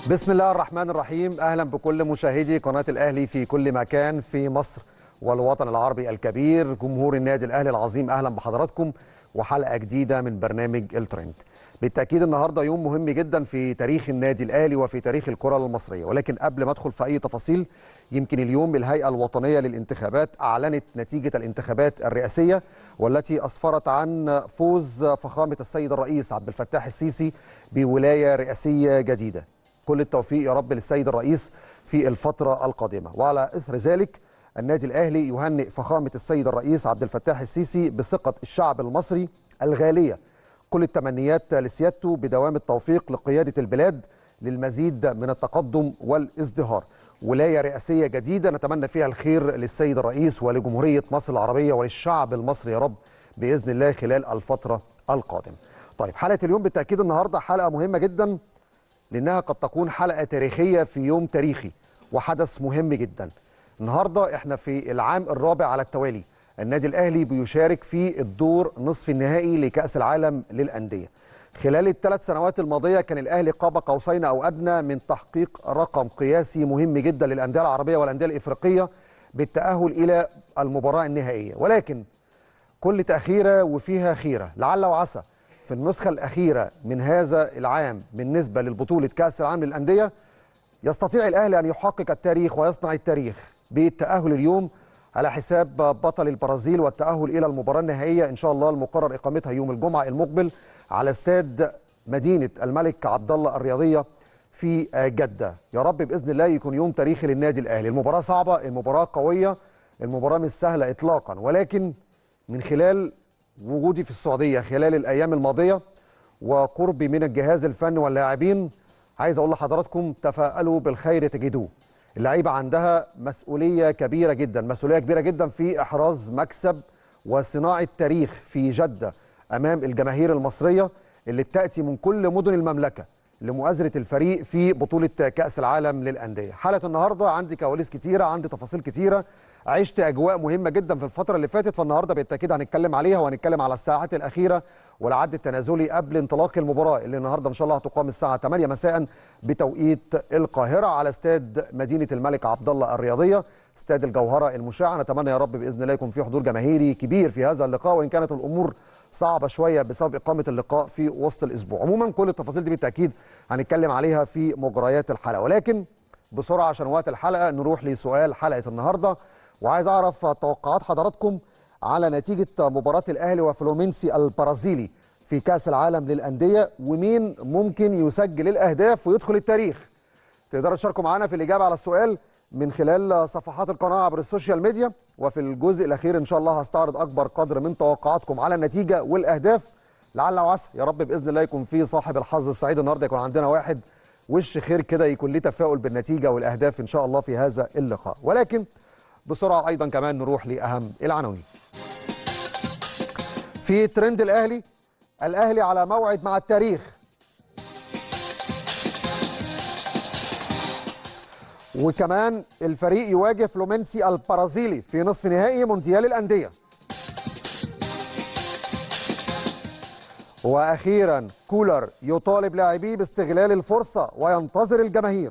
بسم الله الرحمن الرحيم اهلا بكل مشاهدي قناه الاهلي في كل مكان في مصر والوطن العربي الكبير جمهور النادي الاهلي العظيم اهلا بحضراتكم وحلقه جديده من برنامج الترند بالتاكيد النهارده يوم مهم جدا في تاريخ النادي الاهلي وفي تاريخ الكره المصريه ولكن قبل ما ادخل في اي تفاصيل يمكن اليوم الهيئه الوطنيه للانتخابات اعلنت نتيجه الانتخابات الرئاسيه والتي اسفرت عن فوز فخامه السيد الرئيس عبد الفتاح السيسي بولايه رئاسيه جديده كل التوفيق يا رب للسيد الرئيس في الفترة القادمة وعلى إثر ذلك النادي الأهلي يهنئ فخامة السيد الرئيس عبد الفتاح السيسي بثقة الشعب المصري الغالية كل التمنيات لسيادته بدوام التوفيق لقيادة البلاد للمزيد من التقدم والازدهار ولاية رئاسية جديدة نتمنى فيها الخير للسيد الرئيس ولجمهورية مصر العربية وللشعب المصري يا رب بإذن الله خلال الفترة القادمة طيب حلقة اليوم بالتأكيد النهاردة حلقة مهمة جداً لانها قد تكون حلقه تاريخيه في يوم تاريخي وحدث مهم جدا. النهارده احنا في العام الرابع على التوالي النادي الاهلي بيشارك في الدور نصف النهائي لكاس العالم للانديه. خلال الثلاث سنوات الماضيه كان الاهلي قاب قوسين او ادنى من تحقيق رقم قياسي مهم جدا للانديه العربيه والانديه الافريقيه بالتاهل الى المباراه النهائيه، ولكن كل تاخيره وفيها خيره، لعل وعسى في النسخة الأخيرة من هذا العام بالنسبة للبطولة كأس العالم للأندية يستطيع الأهلي أن يحقق التاريخ ويصنع التاريخ بالتأهل اليوم على حساب بطل البرازيل والتأهل إلى المباراة النهائية إن شاء الله المقرر إقامتها يوم الجمعة المقبل على استاد مدينة الملك عبد الله الرياضية في جدة يا رب بإذن الله يكون يوم تاريخي للنادي الأهلي المباراة صعبة المباراة قوية المباراة مش سهلة إطلاقا ولكن من خلال وجودي في السعوديه خلال الايام الماضيه وقربي من الجهاز الفني واللاعبين عايز اقول لحضراتكم تفائلوا بالخير تجدوه اللعيبه عندها مسؤوليه كبيره جدا مسؤوليه كبيره جدا في احراز مكسب وصناعه تاريخ في جده امام الجماهير المصريه اللي بتاتي من كل مدن المملكه لمؤازره الفريق في بطوله كاس العالم للانديه حلقه النهارده عندي كواليس كتيره عندي تفاصيل كتيره عشت اجواء مهمه جدا في الفتره اللي فاتت فالنهارده بالتاكيد هنتكلم عليها وهنتكلم على الساعات الاخيره والعد التنازلي قبل انطلاق المباراه اللي النهارده ان شاء الله هتقام الساعه 8 مساء بتوقيت القاهره على استاد مدينه الملك عبد الله الرياضيه استاد الجوهره المشعه نتمنى يا رب باذن الله يكون في حضور جماهيري كبير في هذا اللقاء وان كانت الامور صعبه شويه بسبب اقامه اللقاء في وسط الاسبوع عموما كل التفاصيل دي بالتاكيد هنتكلم عليها في مجريات الحلقه ولكن بسرعه عشان وقت الحلقه نروح لسؤال حلقه النهارده وعايز اعرف توقعات حضراتكم على نتيجه مباراه الاهلي وفلومينسي البرازيلي في كاس العالم للانديه ومين ممكن يسجل الاهداف ويدخل التاريخ تقدروا تشاركوا معنا في الاجابه على السؤال من خلال صفحات القناه عبر السوشيال ميديا وفي الجزء الاخير ان شاء الله هستعرض اكبر قدر من توقعاتكم على النتيجه والاهداف لعل وعسى يا رب باذن الله يكون في صاحب الحظ السعيد النهارده يكون عندنا واحد وش خير كده يكون ليه تفاؤل بالنتيجه والاهداف ان شاء الله في هذا اللقاء ولكن بسرعه ايضا كمان نروح لاهم العناوين. في ترند الاهلي الاهلي على موعد مع التاريخ. وكمان الفريق يواجه فلومينسي البرازيلي في نصف نهائي مونديال الانديه. واخيرا كولر يطالب لاعبيه باستغلال الفرصه وينتظر الجماهير.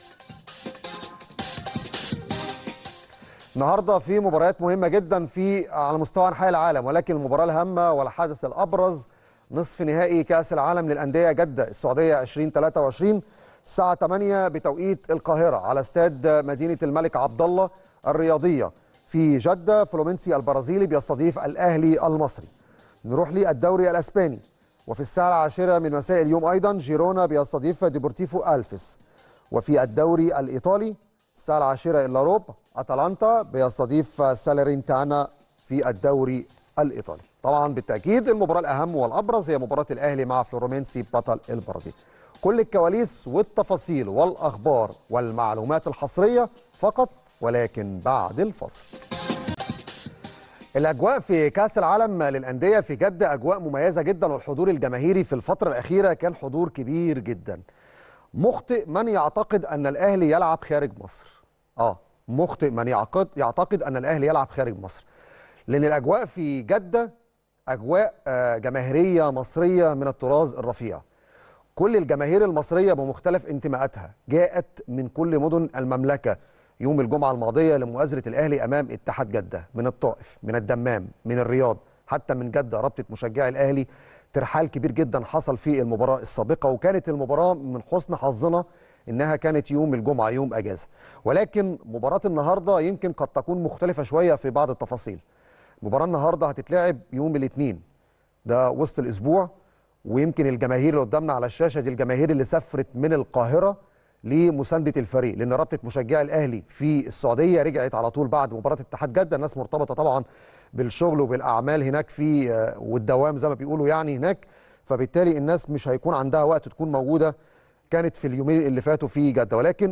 النهارده في مباريات مهمه جدا في على مستوى انحاء العالم ولكن المباراه الهامه والحدث الابرز نصف نهائي كاس العالم للانديه جده السعوديه 2023 الساعه 8 بتوقيت القاهره على استاد مدينه الملك عبد الله الرياضيه في جده فلومينسي البرازيلي بيستضيف الاهلي المصري نروح للدوري الاسباني وفي الساعه العاشره من مساء اليوم ايضا جيرونا بيستضيف ديبورتيفو الفيس وفي الدوري الايطالي الساعه العاشره الا ربع اتلانتا بيستضيف ساليرينتانا في الدوري الايطالي طبعا بالتاكيد المباراه الاهم والابرز هي مباراه الاهلي مع فلورومينسي بطل البرازيل كل الكواليس والتفاصيل والاخبار والمعلومات الحصريه فقط ولكن بعد الفصل الاجواء في كاس العالم للانديه في جده اجواء مميزه جدا والحضور الجماهيري في الفتره الاخيره كان حضور كبير جدا مخطئ من يعتقد ان الاهلي يلعب خارج مصر اه مخطئ من يعتقد يعتقد ان الاهلي يلعب خارج مصر لان الاجواء في جده اجواء جماهيريه مصريه من الطراز الرفيع كل الجماهير المصريه بمختلف انتماءاتها جاءت من كل مدن المملكه يوم الجمعه الماضيه لمؤازره الاهلي امام اتحاد جده من الطائف من الدمام من الرياض حتى من جده رابطه مشجعي الاهلي ترحال كبير جدا حصل في المباراه السابقه وكانت المباراه من حسن حظنا انها كانت يوم الجمعه يوم اجازه ولكن مباراه النهارده يمكن قد تكون مختلفه شويه في بعض التفاصيل مباراه النهارده هتتلعب يوم الاثنين ده وسط الاسبوع ويمكن الجماهير اللي قدامنا على الشاشه دي الجماهير اللي سافرت من القاهره لمسانده الفريق لان رابطه مشجعي الاهلي في السعوديه رجعت على طول بعد مباراه اتحاد جده الناس مرتبطه طبعا بالشغل وبالاعمال هناك في والدوام زي ما بيقولوا يعني هناك فبالتالي الناس مش هيكون عندها وقت تكون موجوده كانت في اليومين اللي فاتوا في جده ولكن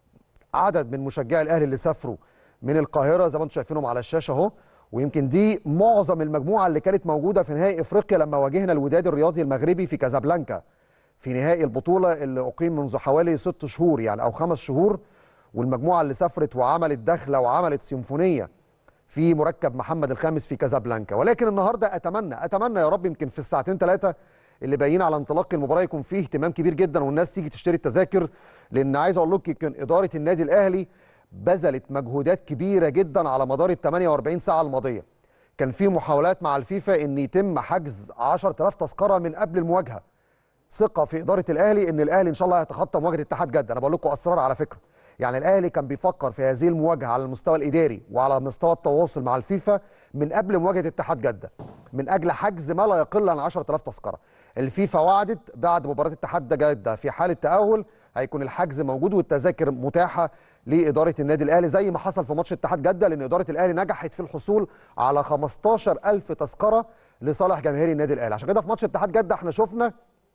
عدد من مشجعي الاهلي اللي سافروا من القاهره زي ما انتم شايفينهم على الشاشه اهو ويمكن دي معظم المجموعه اللي كانت موجوده في نهائي افريقيا لما واجهنا الوداد الرياضي المغربي في كازابلانكا في نهائي البطوله اللي اقيم منذ حوالي ست شهور يعني او خمس شهور والمجموعه اللي سافرت وعملت دخله وعملت سيمفونيه في مركب محمد الخامس في كازابلانكا ولكن النهارده اتمنى اتمنى يا رب يمكن في الساعتين ثلاثه اللي باقيين على انطلاق المباراه يكون فيه اهتمام كبير جدا والناس تيجي تشتري التذاكر لان عايز اقول لكم يمكن اداره النادي الاهلي بذلت مجهودات كبيره جدا على مدار ال 48 ساعه الماضيه كان في محاولات مع الفيفا ان يتم حجز 10000 تذكره من قبل المواجهه ثقه في اداره الاهلي ان الاهلي ان شاء الله هيتخطى مواجهه اتحاد جده انا بقول لكم اسرار على فكره يعني الاهلي كان بيفكر في هذه المواجهه على المستوى الاداري وعلى مستوى التواصل مع الفيفا من قبل مواجهه اتحاد جده من اجل حجز ما لا يقل عن 10000 تذكره الفيفا وعدت بعد مباراه اتحاد جده في حاله تاهل هيكون الحجز موجود والتذاكر متاحه لاداره النادي الاهلي زي ما حصل في ماتش اتحاد جده لان اداره الاهلي نجحت في الحصول على 15000 تذكره لصالح جماهير النادي الاهلي عشان كده في ماتش اتحاد جده احنا شفنا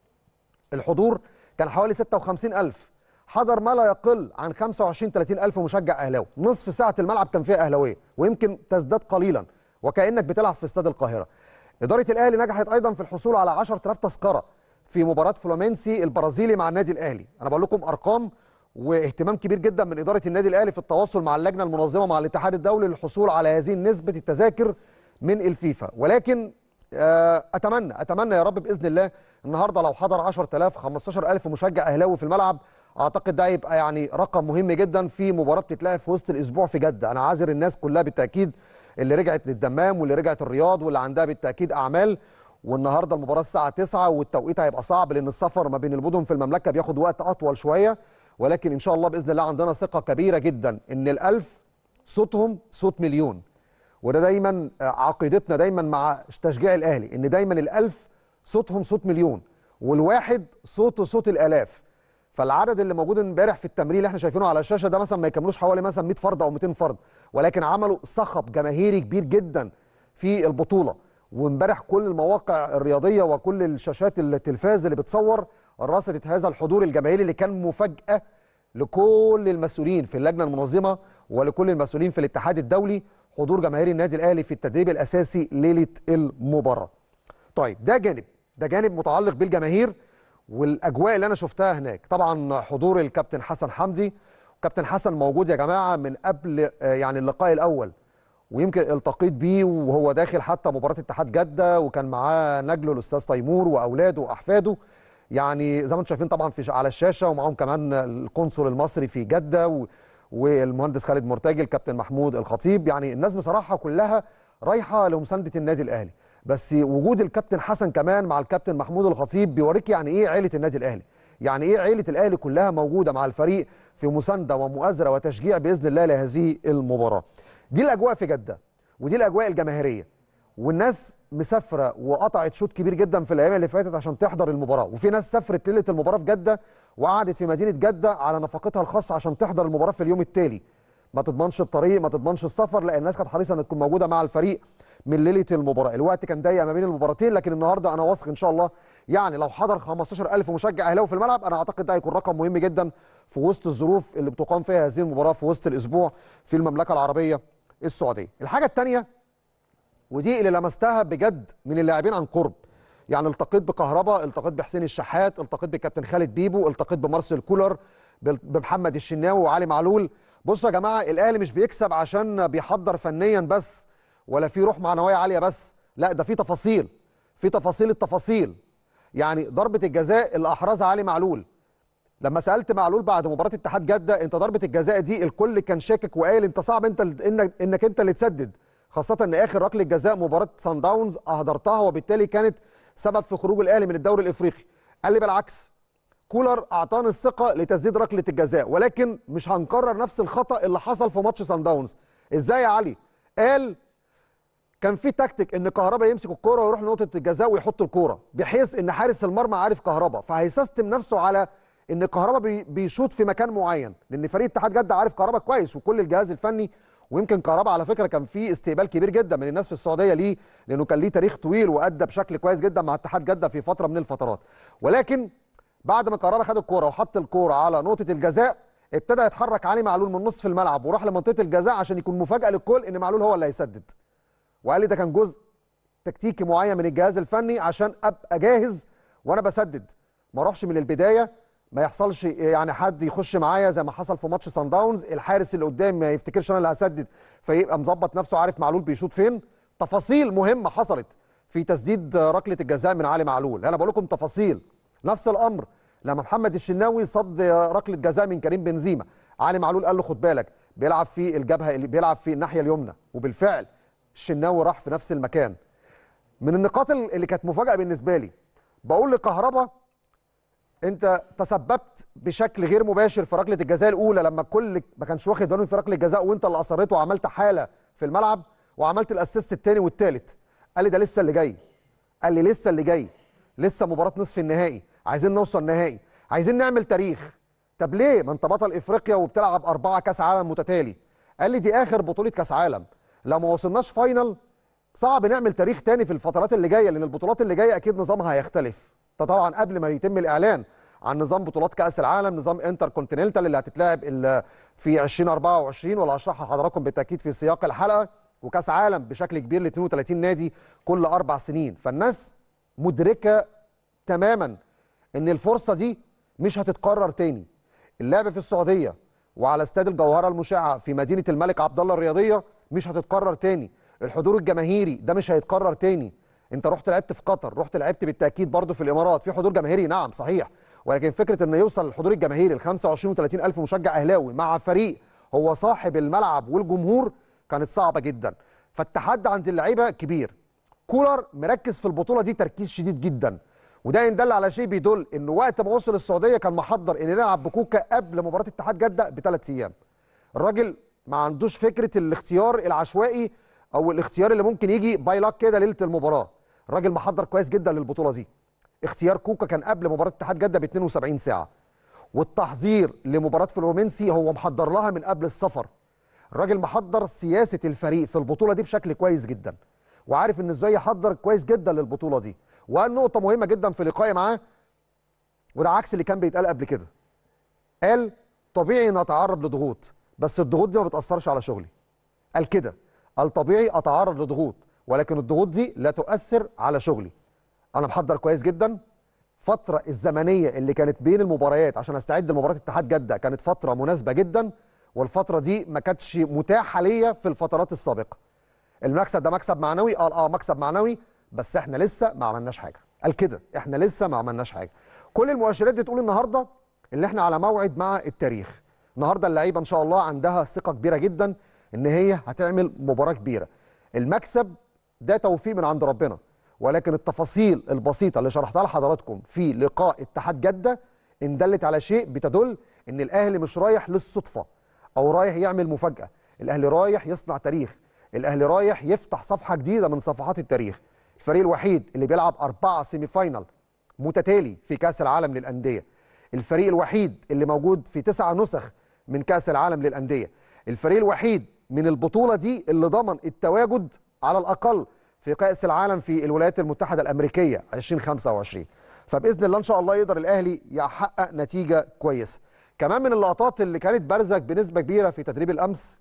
الحضور كان حوالي 56000 حضر ما لا يقل عن 25 30000 مشجع اهلاوي نصف ساعه الملعب كان فيها اهلاويه ويمكن تزداد قليلا وكانك بتلعب في استاد القاهره اداره الاهلي نجحت ايضا في الحصول على 10000 تذكره في مباراه فلومينسي البرازيلي مع النادي الاهلي انا بقول لكم ارقام واهتمام كبير جدا من اداره النادي الاهلي في التواصل مع اللجنه المنظمه مع الاتحاد الدولي للحصول على هذه نسبه التذاكر من الفيفا ولكن اتمنى اتمنى يا رب باذن الله النهارده لو حضر 10000 15000 مشجع اهلاوي في الملعب اعتقد ده هيبقى يعني رقم مهم جدا في مباراه بتتلعب في وسط الاسبوع في جده انا عاذر الناس كلها بالتاكيد اللي رجعت للدمام واللي رجعت الرياض واللي عندها بالتاكيد اعمال والنهارده المباراه الساعه 9 والتوقيت هيبقى صعب لان السفر ما بين المدن في المملكه بياخد وقت اطول شويه ولكن ان شاء الله باذن الله عندنا ثقه كبيره جدا ان الألف صوتهم صوت مليون وده دايما عقيدتنا دايما مع تشجيع الاهلي ان دايما الألف صوتهم صوت مليون والواحد صوته صوت الالاف فالعدد اللي موجود امبارح في التمرين اللي احنا شايفينه على الشاشه ده مثلا ما يكملوش حوالي مثلا 100 فرد او 200 فرد ولكن عملوا صخب جماهيري كبير جدا في البطوله وامبارح كل المواقع الرياضيه وكل الشاشات التلفاز اللي بتصور رصدت هذا الحضور الجماهيري اللي كان مفاجاه لكل المسؤولين في اللجنه المنظمه ولكل المسؤولين في الاتحاد الدولي حضور جماهير النادي الاهلي في التدريب الاساسي ليله المباراه. طيب ده جانب ده جانب متعلق بالجماهير والاجواء اللي انا شفتها هناك طبعا حضور الكابتن حسن حمدي كابتن حسن موجود يا جماعه من قبل يعني اللقاء الاول ويمكن التقيت بيه وهو داخل حتى مباراه اتحاد جده وكان معاه نجله الاستاذ تيمور واولاده واحفاده يعني زي ما انتم شايفين طبعا في على الشاشه ومعاهم كمان القنصل المصري في جده و والمهندس خالد مرتجي الكابتن محمود الخطيب يعني الناس بصراحه كلها رايحه لمسانده النادي الاهلي بس وجود الكابتن حسن كمان مع الكابتن محمود الخطيب بيوريك يعني ايه عيله النادي الاهلي يعني ايه عيله الاهلي كلها موجوده مع الفريق في مسانده ومؤازره وتشجيع باذن الله لهذه المباراه دي الاجواء في جده ودي الاجواء الجماهيريه والناس مسافره وقطعت شوط كبير جدا في الايام اللي فاتت عشان تحضر المباراه وفي ناس سافرت ليله المباراه في جده وقعدت في مدينه جده على نفقتها الخاصه عشان تحضر المباراه في اليوم التالي ما تضمنش الطريق ما تضمنش السفر لا الناس كانت حريصه ان تكون موجوده مع الفريق من ليله المباراه الوقت كان ضيق ما بين المباراتين لكن النهارده انا واثق ان شاء الله يعني لو حضر 15000 مشجع اهلاوي في الملعب انا اعتقد ده هيكون رقم مهم جدا في وسط الظروف اللي بتقام فيها هذه المباراه في وسط الاسبوع في المملكه العربيه السعوديه الحاجه الثانيه ودي اللي لمستها بجد من اللاعبين عن قرب يعني التقيت بكهربا التقيت بحسين الشحات التقيت بكابتن خالد بيبو التقيت بمارسيل كولر بمحمد الشناوي وعلي معلول بصوا يا جماعه الاهلي مش بيكسب عشان بيحضر فنيا بس ولا في روح معنويه عاليه بس لا ده في تفاصيل في تفاصيل التفاصيل يعني ضربه الجزاء اللي احرزها علي معلول لما سالت معلول بعد مباراه اتحاد جده انت ضربه الجزاء دي الكل كان شاكك وقال انت صعب انت انك انك انت اللي تسدد خاصه ان اخر ركله جزاء مباراه سان داونز اهدرتها وبالتالي كانت سبب في خروج الاهلي من الدوري الافريقي قال لي بالعكس كولر اعطاني الثقه لتسديد ركله الجزاء ولكن مش هنكرر نفس الخطا اللي حصل في ماتش سان داونز ازاي يا علي قال كان في تكتيك ان كهربا يمسك الكوره ويروح لنقطه الجزاء ويحط الكوره بحيث ان حارس المرمى عارف كهربا فهيسيستم نفسه على ان كهربا بي بيشوط في مكان معين لان فريق اتحاد جده عارف كهربا كويس وكل الجهاز الفني ويمكن كهربا على فكره كان في استقبال كبير جدا من الناس في السعوديه ليه لانه كان ليه تاريخ طويل وادى بشكل كويس جدا مع اتحاد جده في فتره من الفترات ولكن بعد ما كهربا خد الكوره وحط الكوره على نقطه الجزاء ابتدى يتحرك علي معلول من نصف الملعب وراح لمنطقه الجزاء عشان يكون مفاجاه للكل ان معلول هو اللي هيسدد وقال لي ده كان جزء تكتيكي معين من الجهاز الفني عشان ابقى جاهز وانا بسدد ما اروحش من البدايه ما يحصلش يعني حد يخش معايا زي ما حصل في ماتش سان داونز الحارس اللي قدام ما يفتكرش انا اللي هسدد فيبقى مظبط نفسه عارف معلول بيشوط فين تفاصيل مهمه حصلت في تسديد ركله الجزاء من علي معلول انا بقول لكم تفاصيل نفس الامر لما محمد الشناوي صد ركله جزاء من كريم بنزيما علي معلول قال له خد بالك بيلعب في الجبهه اللي بيلعب في الناحيه اليمنى وبالفعل الشناوي راح في نفس المكان من النقاط اللي كانت مفاجاه بالنسبه لي بقول لكهربا انت تسببت بشكل غير مباشر في ركله الجزاء الاولى لما الكل ما كانش واخد باله في ركله الجزاء وانت اللي اصريته وعملت حاله في الملعب وعملت الاسيست الثاني والثالث قال لي ده لسه اللي جاي قال لي لسه اللي جاي لسه مباراه نصف النهائي عايزين نوصل نهائي عايزين نعمل تاريخ طب ليه ما انت بطل افريقيا وبتلعب اربعه كاس عالم متتالي قال لي دي اخر بطوله كاس عالم لو ما وصلناش فاينل صعب نعمل تاريخ تاني في الفترات اللي جايه لان البطولات اللي جايه اكيد نظامها هيختلف ده طبعا قبل ما يتم الاعلان عن نظام بطولات كاس العالم نظام انتر كونتيننتال اللي هتتلعب في 2024 واللي هشرحها لحضراتكم بالتاكيد في سياق الحلقه وكاس عالم بشكل كبير ل 32 نادي كل اربع سنين فالناس مدركه تماما ان الفرصه دي مش هتتكرر تاني اللعب في السعوديه وعلى استاد الجوهره المشعه في مدينه الملك عبد الله الرياضيه مش هتتكرر تاني الحضور الجماهيري ده مش هيتكرر تاني انت رحت لعبت في قطر رحت لعبت بالتاكيد برضه في الامارات في حضور جماهيري نعم صحيح ولكن فكره ان يوصل الحضور الجماهيري ل 25 و30 الف مشجع اهلاوي مع فريق هو صاحب الملعب والجمهور كانت صعبه جدا فالتحدي عند اللعيبه كبير كولر مركز في البطوله دي تركيز شديد جدا وده ان دل على شيء بيدل انه وقت ما وصل السعوديه كان محضر ان يلعب بكوكا قبل مباراه اتحاد جده بثلاث ايام الراجل ما عندوش فكره الاختيار العشوائي او الاختيار اللي ممكن يجي باي لاك كده ليله المباراه الراجل محضر كويس جدا للبطوله دي اختيار كوكا كان قبل مباراه اتحاد جده ب 72 ساعه والتحضير لمباراه فلومينسي هو محضر لها من قبل السفر الراجل محضر سياسه الفريق في البطوله دي بشكل كويس جدا وعارف ان ازاي يحضر كويس جدا للبطوله دي وقال نقطه مهمه جدا في لقائي معاه وده عكس اللي كان بيتقال قبل كده قال طبيعي نتعرض لضغوط بس الضغوط دي ما بتاثرش على شغلي قال كده قال طبيعي اتعرض لضغوط ولكن الضغوط دي لا تؤثر على شغلي انا محضر كويس جدا فتره الزمنيه اللي كانت بين المباريات عشان استعد لمباراه اتحاد جده كانت فتره مناسبه جدا والفتره دي ما كانتش متاحه ليا في الفترات السابقه المكسب ده مكسب معنوي قال اه مكسب معنوي بس احنا لسه ما عملناش حاجه قال كده احنا لسه ما عملناش حاجه كل المؤشرات دي تقول النهارده اللي احنا على موعد مع التاريخ النهارده اللعيبه ان شاء الله عندها ثقه كبيره جدا ان هي هتعمل مباراه كبيره المكسب ده توفيق من عند ربنا ولكن التفاصيل البسيطه اللي شرحتها لحضراتكم في لقاء اتحاد جده ان دلت على شيء بتدل ان الاهلي مش رايح للصدفه او رايح يعمل مفاجاه الاهلي رايح يصنع تاريخ الاهلي رايح يفتح صفحه جديده من صفحات التاريخ الفريق الوحيد اللي بيلعب أربعة سيمي فاينال متتالي في كأس العالم للأندية الفريق الوحيد اللي موجود في تسع نسخ من كأس العالم للأندية الفريق الوحيد من البطولة دي اللي ضمن التواجد على الأقل في كأس العالم في الولايات المتحدة الأمريكية 2025 فبإذن الله إن شاء الله يقدر الأهلي يحقق نتيجة كويسة كمان من اللقطات اللي كانت بارزة بنسبة كبيرة في تدريب الأمس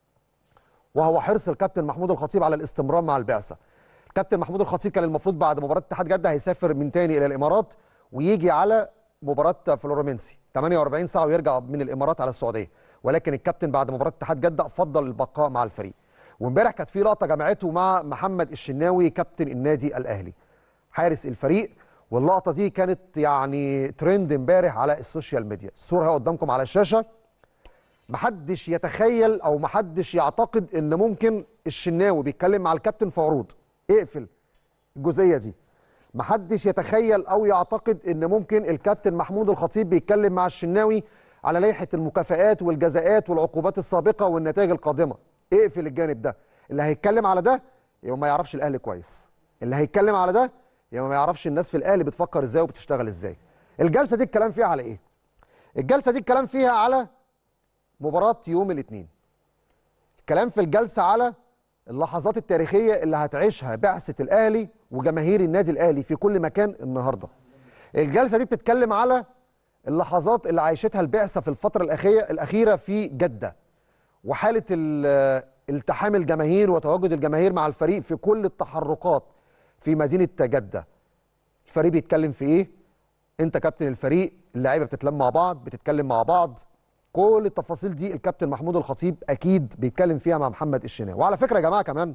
وهو حرص الكابتن محمود الخطيب على الاستمرار مع البعثة كابتن محمود الخطيب كان المفروض بعد مباراه اتحاد جده هيسافر من تاني الى الامارات ويجي على مباراه فلورمنسي 48 ساعه ويرجع من الامارات على السعوديه ولكن الكابتن بعد مباراه اتحاد جده فضل البقاء مع الفريق وامبارح كانت في لقطه جمعته مع محمد الشناوي كابتن النادي الاهلي حارس الفريق واللقطه دي كانت يعني ترند امبارح على السوشيال ميديا الصوره اهي قدامكم على الشاشه محدش يتخيل او محدش يعتقد ان ممكن الشناوي بيتكلم مع الكابتن في عروض اقفل الجزئيه دي محدش يتخيل او يعتقد ان ممكن الكابتن محمود الخطيب بيتكلم مع الشناوي على لائحه المكافآت والجزاءات والعقوبات السابقه والنتائج القادمه اقفل الجانب ده اللي هيتكلم على ده يبقى ما يعرفش الاهلي كويس اللي هيتكلم على ده يبقى ما يعرفش الناس في الاهلي بتفكر ازاي وبتشتغل ازاي الجلسه دي الكلام فيها على ايه الجلسه دي الكلام فيها على مباراه يوم الاثنين الكلام في الجلسه على اللحظات التاريخيه اللي هتعيشها بعثه الاهلي وجماهير النادي الاهلي في كل مكان النهارده الجلسه دي بتتكلم على اللحظات اللي عايشتها البعثه في الفتره الاخيره الاخيره في جده وحاله ال- التحام الجماهير وتواجد الجماهير مع الفريق في كل التحركات في مدينه جده الفريق بيتكلم في ايه انت كابتن الفريق اللعيبه بتتلم مع بعض بتتكلم مع بعض كل التفاصيل دي الكابتن محمود الخطيب اكيد بيتكلم فيها مع محمد الشناوي وعلى فكره يا جماعه كمان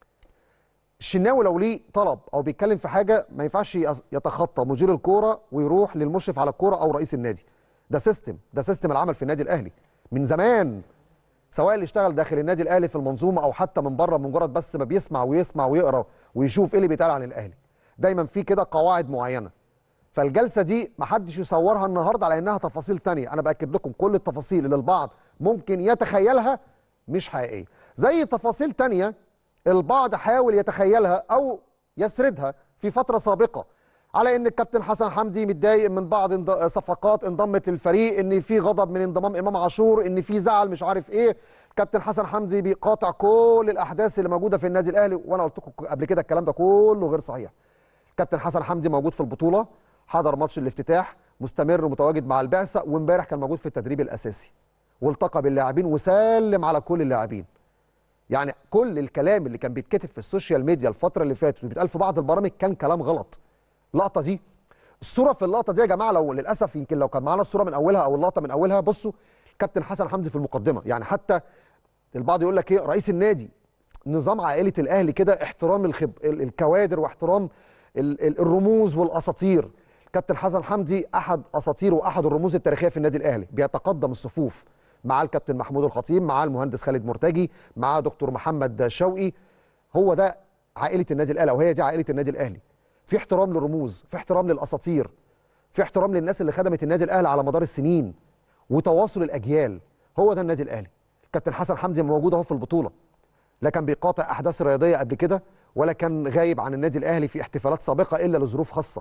الشناوي لو ليه طلب او بيتكلم في حاجه ما ينفعش يص- يتخطى مدير الكوره ويروح للمشرف على الكوره او رئيس النادي ده سيستم ده سيستم العمل في النادي الاهلي من زمان سواء اللي اشتغل داخل النادي الاهلي في المنظومه او حتى من بره مجرد بس ما بيسمع ويسمع ويقرا ويشوف ايه اللي بيتقال عن الاهلي دايما في كده قواعد معينه فالجلسه دي محدش يصورها النهارده على انها تفاصيل تانية انا باكد لكم كل التفاصيل اللي البعض ممكن يتخيلها مش حقيقيه زي تفاصيل تانية البعض حاول يتخيلها او يسردها في فتره سابقه على ان الكابتن حسن حمدي متضايق من بعض انض- صفقات انضمت للفريق ان في غضب من انضمام امام عاشور ان في زعل مش عارف ايه الكابتن حسن حمدي بيقاطع كل الاحداث اللي موجوده في النادي الاهلي وانا قلت لكم قبل كده الكلام ده كله غير صحيح كابتن حسن حمدي موجود في البطوله حضر ماتش الافتتاح مستمر ومتواجد مع البعثه وامبارح كان موجود في التدريب الاساسي والتقى باللاعبين وسلم على كل اللاعبين يعني كل الكلام اللي كان بيتكتب في السوشيال ميديا الفتره اللي فاتت وبيتقال في بعض البرامج كان كلام غلط اللقطه دي الصوره في اللقطه دي يا جماعه لو للاسف يمكن لو كان معانا الصوره من اولها او اللقطه من اولها بصوا كابتن حسن حمدي في المقدمه يعني حتى البعض يقول لك ايه رئيس النادي نظام عائله الاهلي كده احترام الخب... ال- الكوادر واحترام ال... ال- الرموز والاساطير كابتن حسن حمدي احد اساطير واحد الرموز التاريخيه في النادي الاهلي بيتقدم الصفوف مع الكابتن محمود الخطيب مع المهندس خالد مرتجي مع دكتور محمد شوقي هو ده عائله النادي الاهلي او هي دي عائله النادي الاهلي في احترام للرموز في احترام للاساطير في احترام للناس اللي خدمت النادي الاهلي على مدار السنين وتواصل الاجيال هو ده النادي الاهلي كابتن حسن حمدي موجود اهو في البطوله لا كان بيقاطع احداث رياضيه قبل كده ولا كان غايب عن النادي الاهلي في احتفالات سابقه الا لظروف خاصه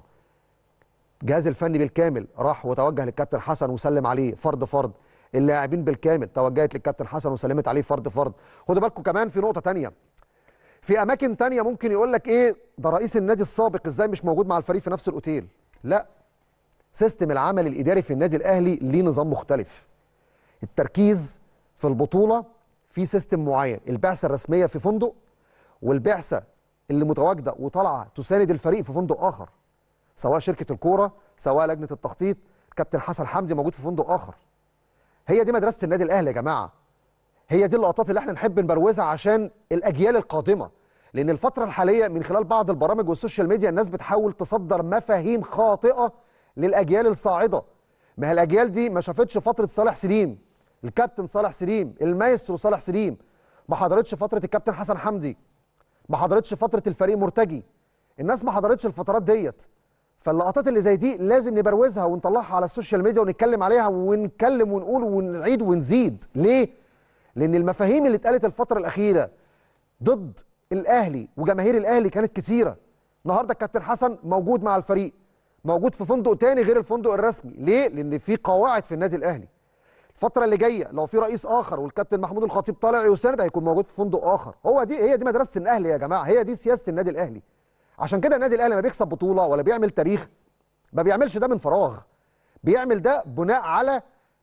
الجهاز الفني بالكامل راح وتوجه للكابتن حسن وسلم عليه فرد فرد اللاعبين بالكامل توجهت للكابتن حسن وسلمت عليه فرد فرد خدوا بالكم كمان في نقطه تانية في اماكن تانية ممكن يقول لك ايه ده رئيس النادي السابق ازاي مش موجود مع الفريق في نفس الاوتيل لا سيستم العمل الاداري في النادي الاهلي ليه نظام مختلف التركيز في البطوله في سيستم معين البعثه الرسميه في فندق والبعثه اللي متواجده وطالعه تساند الفريق في فندق اخر سواء شركه الكوره سواء لجنه التخطيط كابتن حسن حمدي موجود في فندق اخر هي دي مدرسه النادي الاهلي يا جماعه هي دي اللقطات اللي احنا نحب نبروزها عشان الاجيال القادمه لان الفتره الحاليه من خلال بعض البرامج والسوشيال ميديا الناس بتحاول تصدر مفاهيم خاطئه للاجيال الصاعده ما هي الاجيال دي ما شافتش فتره صالح سليم الكابتن صالح سليم المايسترو صالح سليم ما حضرتش فتره الكابتن حسن حمدي ما حضرتش فتره الفريق مرتجي الناس ما حضرتش الفترات ديت فاللقطات اللي زي دي لازم نبروزها ونطلعها على السوشيال ميديا ونتكلم عليها ونتكلم ونقول ونعيد ونزيد ليه لان المفاهيم اللي اتقالت الفتره الاخيره ضد الاهلي وجماهير الاهلي كانت كثيره النهارده الكابتن حسن موجود مع الفريق موجود في فندق تاني غير الفندق الرسمي ليه لان في قواعد في النادي الاهلي الفتره اللي جايه لو في رئيس اخر والكابتن محمود الخطيب طالع يساند هيكون موجود في فندق اخر هو دي هي دي مدرسه الاهلي يا جماعه هي دي سياسه النادي الاهلي عشان كده النادي الاهلي ما بيكسب بطوله ولا بيعمل تاريخ ما بيعملش ده من فراغ بيعمل ده بناء على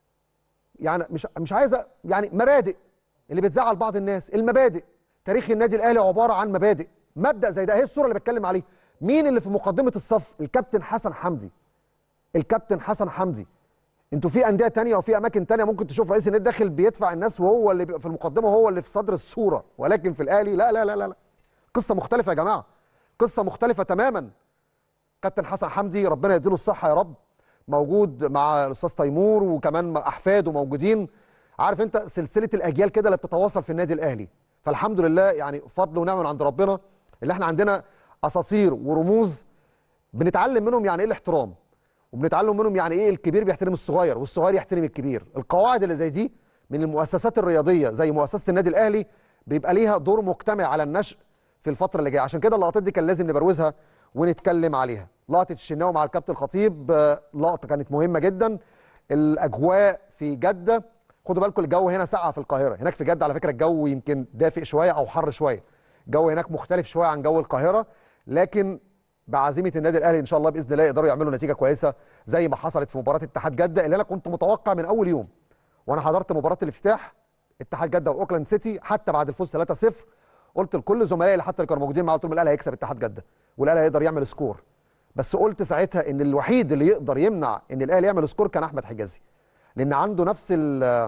يعني مش مش عايز أ- يعني مبادئ اللي بتزعل بعض الناس المبادئ تاريخ النادي الاهلي عباره عن مبادئ مبدا زي ده هي الصوره اللي بتكلم عليه مين اللي في مقدمه الصف الكابتن حسن حمدي الكابتن حسن حمدي انتوا في انديه تانية وفي اماكن تانية ممكن تشوف رئيس النادي داخل بيدفع الناس وهو اللي بيبقى في المقدمه وهو اللي في صدر الصوره ولكن في الاهلي لا لا لا لا, لا. قصه مختلفه يا جماعه قصه مختلفه تماما كابتن حسن حمدي ربنا يديله الصحه يا رب موجود مع الاستاذ تيمور وكمان مع احفاده موجودين عارف انت سلسله الاجيال كده اللي بتتواصل في النادي الاهلي فالحمد لله يعني فضل ونعمه من عند ربنا اللي احنا عندنا اساطير ورموز بنتعلم منهم يعني ايه الاحترام وبنتعلم منهم يعني ايه الكبير بيحترم الصغير والصغير يحترم الكبير القواعد اللي زي دي من المؤسسات الرياضيه زي مؤسسه النادي الاهلي بيبقى ليها دور مجتمع على النشء في الفتره اللي جايه عشان كده اللقطات دي كان لازم نبروزها ونتكلم عليها لقطه الشناوي مع الكابتن الخطيب آه، لقطه كانت مهمه جدا الاجواء في جده خدوا بالكم الجو هنا ساقعه في القاهره هناك في جده على فكره الجو يمكن دافئ شويه او حر شويه الجو هناك مختلف شويه عن جو القاهره لكن بعزيمه النادي الاهلي ان شاء الله باذن الله يقدروا يعملوا نتيجه كويسه زي ما حصلت في مباراه اتحاد جده اللي انا كنت متوقع من اول يوم وانا حضرت مباراه الافتتاح اتحاد جده واوكلاند سيتي حتى بعد الفوز 3-0 قلت لكل زملائي اللي حتى اللي كانوا موجودين معايا قلت لهم الاهلي هيكسب اتحاد جده والاهلي هيقدر يعمل سكور بس قلت ساعتها ان الوحيد اللي يقدر يمنع ان الاهلي يعمل سكور كان احمد حجازي لان عنده نفس ال-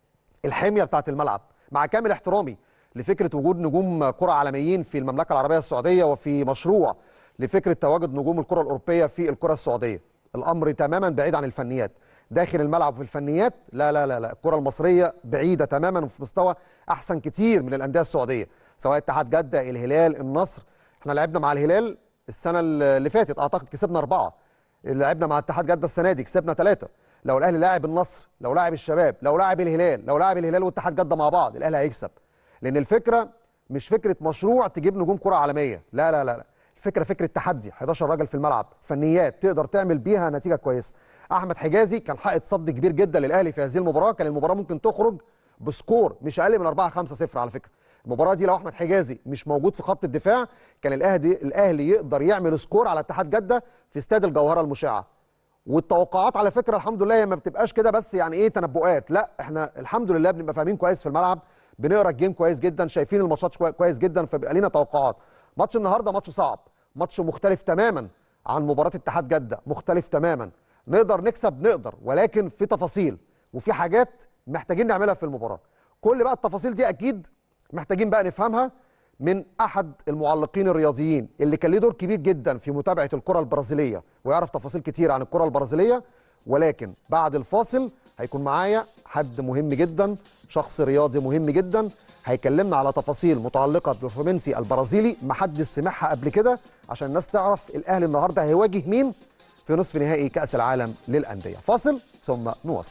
الحميه بتاعه الملعب مع كامل احترامي لفكره وجود نجوم كره عالميين في المملكه العربيه السعوديه وفي مشروع لفكره تواجد نجوم الكره الاوروبيه في الكره السعوديه الامر تماما بعيد عن الفنيات داخل الملعب في الفنيات لا لا لا لا الكره المصريه بعيده تماما وفي مستوى احسن كتير من الانديه السعوديه سواء اتحاد جده الهلال النصر احنا لعبنا مع الهلال السنه اللي فاتت اعتقد كسبنا اربعه لعبنا مع اتحاد جده السنه دي كسبنا ثلاثه لو الاهلي لاعب النصر لو لاعب الشباب لو لاعب الهلال لو لاعب الهلال واتحاد جده مع بعض الاهلي هيكسب لان الفكره مش فكره مشروع تجيب نجوم كره عالميه لا لا لا لا الفكره فكره تحدي 11 راجل في الملعب فنيات تقدر تعمل بيها نتيجه كويسه احمد حجازي كان حائط صد كبير جدا للاهلي في هذه المباراه كان المباراه ممكن تخرج بسكور مش اقل من 4 5 0 على فكره المباراه دي لو احمد حجازي مش موجود في خط الدفاع كان الاهلي الاهلي يقدر يعمل سكور على اتحاد جده في استاد الجوهره المشعه والتوقعات على فكره الحمد لله هي ما بتبقاش كده بس يعني ايه تنبؤات لا احنا الحمد لله بنبقى فاهمين كويس في الملعب بنقرا الجيم كويس جدا شايفين الماتشات كوي- كويس جدا فبيبقى لينا توقعات ماتش النهارده ماتش صعب ماتش مختلف تماما عن مباراه اتحاد جده مختلف تماما نقدر نكسب نقدر ولكن في تفاصيل وفي حاجات محتاجين نعملها في المباراه كل بقى التفاصيل دي اكيد محتاجين بقى نفهمها من احد المعلقين الرياضيين اللي كان ليه دور كبير جدا في متابعه الكره البرازيليه ويعرف تفاصيل كتير عن الكره البرازيليه ولكن بعد الفاصل هيكون معايا حد مهم جدا شخص رياضي مهم جدا هيكلمنا على تفاصيل متعلقه بالفلومينسي البرازيلي محدش سمعها قبل كده عشان الناس تعرف الاهلي النهارده هيواجه مين في نصف نهائي كاس العالم للانديه فاصل ثم نواصل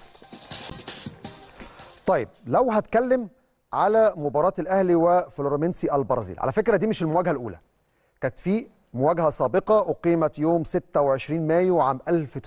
طيب لو هتكلم على مباراة الأهلي وفلورمينسي البرازيل على فكرة دي مش المواجهة الأولى كانت في مواجهة سابقة أقيمت يوم 26 مايو عام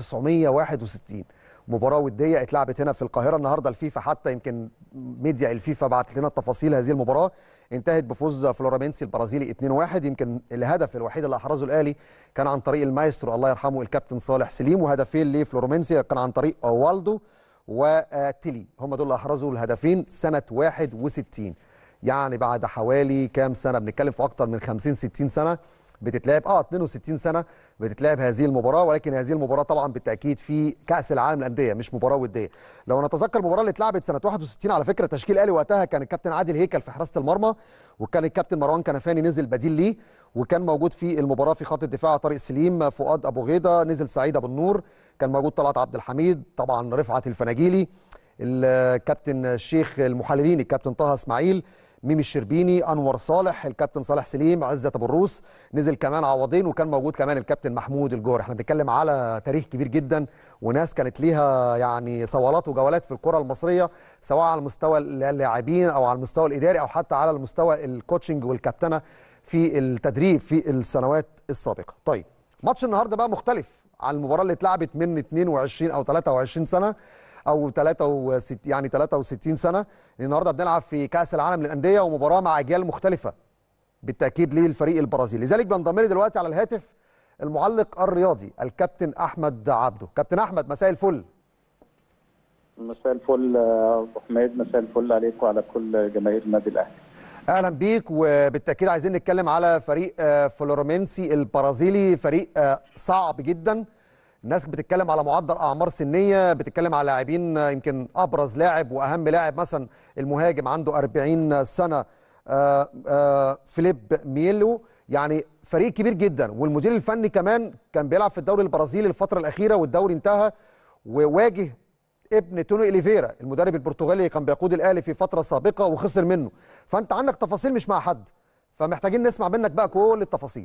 1961 مباراة ودية اتلعبت هنا في القاهرة النهاردة الفيفا حتى يمكن ميديا الفيفا بعت لنا تفاصيل هذه المباراة انتهت بفوز فلورامينسي البرازيلي 2-1 يمكن الهدف الوحيد اللي احرزه الاهلي كان عن طريق المايسترو الله يرحمه الكابتن صالح سليم وهدفين لفلورامينسي كان عن طريق والدو وتيلي هم دول اللي احرزوا الهدفين سنه 61 يعني بعد حوالي كام سنه بنتكلم في اكتر من 50 60 سنه بتتلعب اه 62 سنه بتتلعب هذه المباراه ولكن هذه المباراه طبعا بالتاكيد في كاس العالم للانديه مش مباراه وديه لو نتذكر المباراه اللي اتلعبت سنه 61 على فكره تشكيل الاهلي وقتها كان الكابتن عادل هيكل في حراسه المرمى وكان الكابتن مروان كنفاني نزل بديل ليه وكان موجود في المباراه في خط الدفاع طارق سليم فؤاد ابو غيده نزل سعيد ابو النور كان موجود طلعت عبد الحميد طبعا رفعت الفناجيلي الكابتن الشيخ المحللين الكابتن طه اسماعيل ميمي الشربيني انور صالح الكابتن صالح سليم عزت ابو الروس نزل كمان عوضين وكان موجود كمان الكابتن محمود الجور احنا بنتكلم على تاريخ كبير جدا وناس كانت ليها يعني صولات وجولات في الكره المصريه سواء على مستوى اللاعبين او على المستوى الاداري او حتى على المستوى الكوتشنج والكابتنه في التدريب في السنوات السابقه طيب ماتش النهارده بقى مختلف عن المباراه اللي اتلعبت من 22 او 23 سنه او 63 يعني 63 سنه النهارده بنلعب في كاس العالم للانديه ومباراه مع اجيال مختلفه بالتاكيد للفريق البرازيلي لذلك بينضم لي دلوقتي على الهاتف المعلق الرياضي الكابتن احمد عبده كابتن احمد مساء الفل مساء الفل ابو حميد مساء الفل عليك وعلى كل جماهير النادي الاهلي اهلا بيك وبالتاكيد عايزين نتكلم على فريق فلورمينسي البرازيلي فريق صعب جدا الناس بتتكلم على معدل اعمار سنيه بتتكلم على لاعبين يمكن ابرز لاعب واهم لاعب مثلا المهاجم عنده 40 سنه آآ آآ فيليب ميلو يعني فريق كبير جدا والمدير الفني كمان كان بيلعب في الدوري البرازيلي الفتره الاخيره والدوري انتهى وواجه ابن توني اليفيرا المدرب البرتغالي اللي كان بيقود الاهلي في فتره سابقه وخسر منه فانت عندك تفاصيل مش مع حد فمحتاجين نسمع منك بقى كل التفاصيل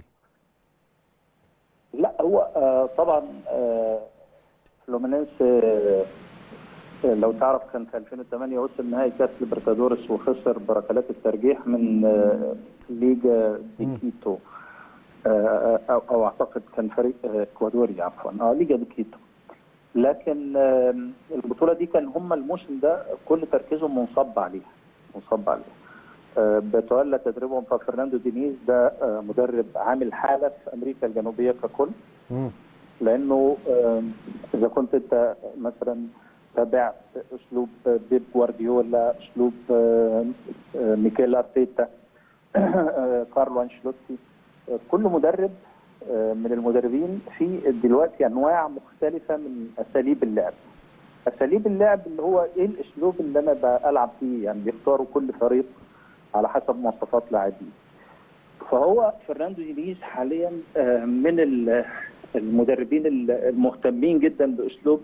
لا هو آه طبعا آه فلومينينس آه لو تعرف كان في 2008 وصل نهائي كاس ليبرتادورس وخسر بركلات الترجيح من آه ليجا دي كيتو آه او, أو اعتقد كان فريق اكوادوري عفوا اه ليجا دي كيتو لكن آه البطوله دي كان هم الموسم ده كل تركيزهم منصب عليها منصب عليها آه بتولى تدريبهم فرناندو دينيز ده آه مدرب عامل حاله في امريكا الجنوبيه ككل مم. لانه آه اذا كنت انت مثلا تابعت اسلوب بيب جوارديولا اسلوب ميكيل ارتيتا كارلو انشيلوتي كل مدرب من المدربين في دلوقتي انواع مختلفه من اساليب اللعب اساليب اللعب اللي هو ايه الاسلوب اللي انا بلعب فيه يعني بيختاروا كل فريق على حسب مواصفات لاعبيه فهو فرناندو دينيز حاليا من المدربين المهتمين جدا باسلوب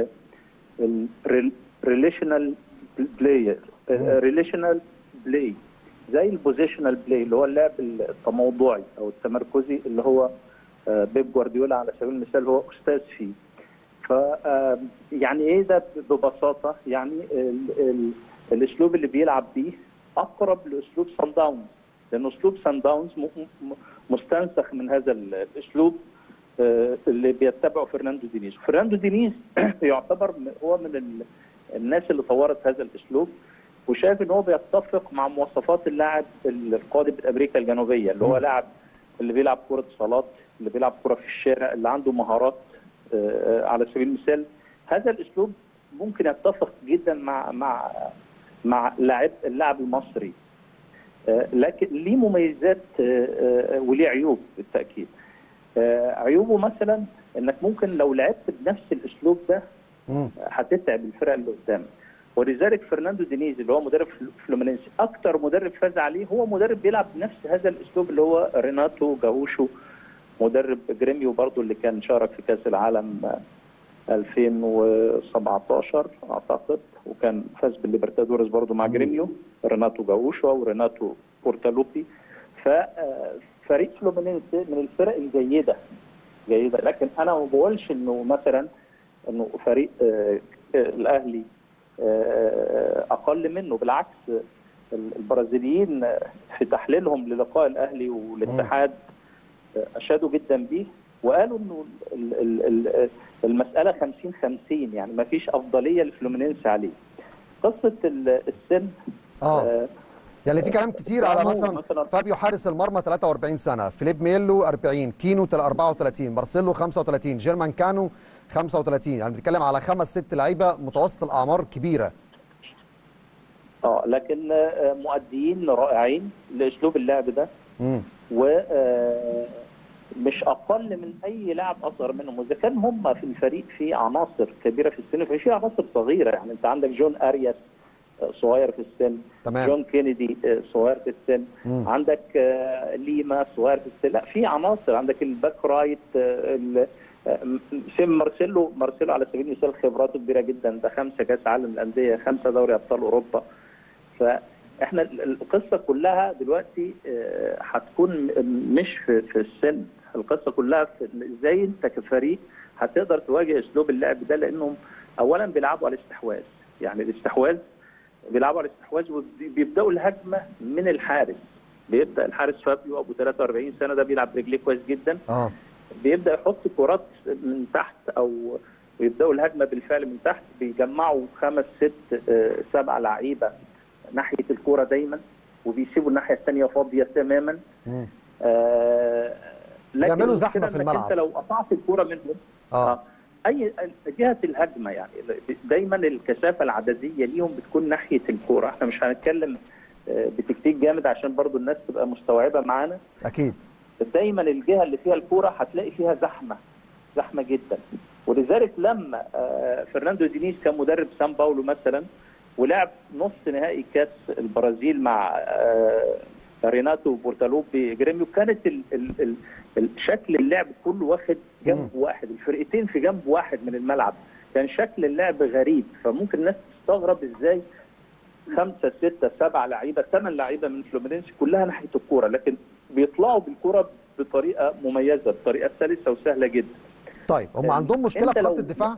الريليشنال بلاي ريليشنال بلاي زي البوزيشنال بلاي اللي هو اللعب التموضعي او التمركزي اللي هو بيب جوارديولا على سبيل المثال هو استاذ فيه ف يعني ايه ده ببساطه يعني ال ال الاسلوب اللي بيلعب بيه اقرب لاسلوب سان داونز لان اسلوب سان داونز مستنسخ من هذا الاسلوب اللي بيتبعه فرناندو دينيز فرناندو دينيز يعتبر هو من الناس اللي طورت هذا الاسلوب وشايف ان هو بيتفق مع مواصفات اللاعب القادم من امريكا الجنوبيه اللي هو لاعب اللي بيلعب كره صالات اللي بيلعب كره في الشارع اللي عنده مهارات على سبيل المثال هذا الاسلوب ممكن يتفق جدا مع مع مع لاعب اللاعب المصري لكن ليه مميزات وليه عيوب بالتاكيد عيوبه مثلا انك ممكن لو لعبت بنفس الاسلوب ده هتتعب الفرق اللي قدامك ولذلك فرناندو دينيز اللي هو مدرب فلومينينسي اكتر مدرب فاز عليه هو مدرب بيلعب بنفس هذا الاسلوب اللي هو ريناتو جاوشو مدرب جريميو برضو اللي كان شارك في كاس العالم 2017 اعتقد وكان فاز بالليبرتادورس برضو مع جريميو ريناتو جاوشو وريناتو بورتالوبي ففريق فلومينينسي من الفرق الجيده جيده لكن انا ما بقولش انه مثلا انه فريق الاهلي اقل منه بالعكس البرازيليين في تحليلهم للقاء الاهلي والاتحاد اشادوا جدا به وقالوا انه المساله 50 50 يعني ما فيش افضليه لفلومينينس عليه قصه السن اه يعني في كلام كتير على مثلا, مثلا فابيو حارس المرمى 43 سنه فيليب ميلو 40 كينو 34 مارسيلو 35 جيرمان كانو 35 يعني بنتكلم على خمس ست لعيبه متوسط الاعمار كبيره اه لكن مؤديين رائعين لاسلوب اللعب ده و مش اقل من اي لاعب اصغر منهم واذا كان هم في الفريق في عناصر كبيره في السن ففي عناصر صغيره يعني انت عندك جون ارياس صغير في السن تمام. جون كينيدي صغير في السن مم. عندك ليما صغير في السن لا في عناصر عندك الباك رايت سيم مارسيلو مارسيلو على سبيل المثال خبراته كبيره جدا ده خمسه كاس عالم الانديه خمسه دوري ابطال اوروبا فاحنا القصه كلها دلوقتي هتكون مش في, في السن القصه كلها في ازاي انت كفريق هتقدر تواجه اسلوب اللعب ده لانهم اولا بيلعبوا على الاستحواذ يعني الاستحواذ بيلعبوا على الاستحواذ وبيبداوا الهجمه من الحارس بيبدا الحارس فابيو ابو 43 سنه ده بيلعب رجليه كويس جدا اه بيبدا يحط كرات من تحت او ويبداوا الهجمه بالفعل من تحت بيجمعوا خمس ست سبع لعيبه ناحيه الكوره دايما وبيسيبوا الناحيه الثانيه فاضيه تماما آه بيعملوا زحمه في الملعب انت لو قطعت الكوره منهم آه. آه. اي جهه الهجمه يعني دايما الكثافه العدديه ليهم بتكون ناحيه الكوره احنا مش هنتكلم بتكتيك جامد عشان برضو الناس تبقى مستوعبه معانا اكيد دايما الجهه اللي فيها الكوره هتلاقي فيها زحمه زحمه جدا ولذلك لما فرناندو دينيز كان مدرب سان باولو مثلا ولعب نص نهائي كاس البرازيل مع ريناتو بورتالوبي جريميو كانت ال ال ال ال شكل اللعب كله واخد جنب واحد الفرقتين في جنب واحد من الملعب كان شكل اللعب غريب فممكن الناس تستغرب ازاي خمسه سته سبعه لعيبه ثمان لعيبه من فلومينينسي كلها ناحيه الكوره لكن بيطلعوا بالكوره بطريقه مميزه بطريقه سلسه وسهله جدا طيب هم أم، عندهم مشكله أنت في خط لو- الدفاع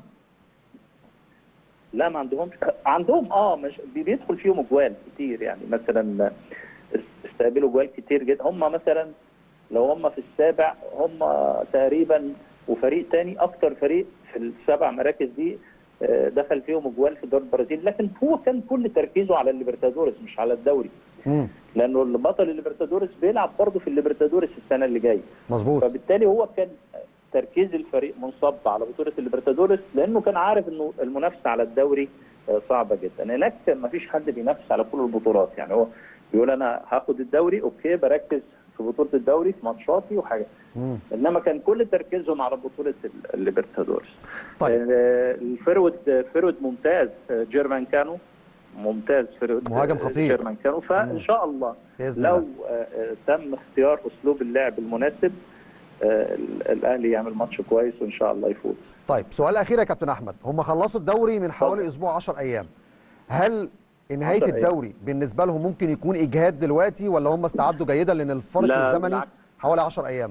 لا ما عندهمش عندهم اه مش بي- بيدخل فيهم اجوال كتير يعني مثلا استقبلوا جوال كتير جدا هم مثلا لو هم في السابع هم تقريبا وفريق تاني اكتر فريق في السبع مراكز دي آه، دخل فيهم اجوال في دوري البرازيل لكن هو كان كل تركيزه على الليبرتادورس مش على الدوري مم. لانه البطل الليبرتادورس بيلعب برضه في الليبرتادورس السنه اللي جايه مظبوط فبالتالي هو كان تركيز الفريق منصب على بطوله الليبرتادورس لانه كان عارف انه المنافسه على الدوري آه، صعبه جدا هناك ما فيش حد بينافس على كل البطولات يعني هو بيقول انا هاخد الدوري اوكي بركز في بطوله الدوري في ماتشاتي وحاجه مم. انما كان كل تركيزهم على بطوله ال- الليبرتادورس طيب آه، الفرود فرود ممتاز آه، جيرمان كانو ممتاز فرود مهاجم آه، خطير. جيرمان كانو فان شاء الله باذن لو الله آه، آه، تم اختيار اسلوب اللعب المناسب آه، ال- الاهلي يعمل ماتش كويس وان شاء الله يفوز طيب سؤال اخير يا كابتن احمد هم خلصوا الدوري من حوالي اتفضل. اسبوع 10 ايام هل نهايه 10 أيام. الدوري بالنسبه لهم ممكن يكون اجهاد دلوقتي ولا هم استعدوا جيدا لان الفرق لا، الزمني بالعكس. حوالي 10 ايام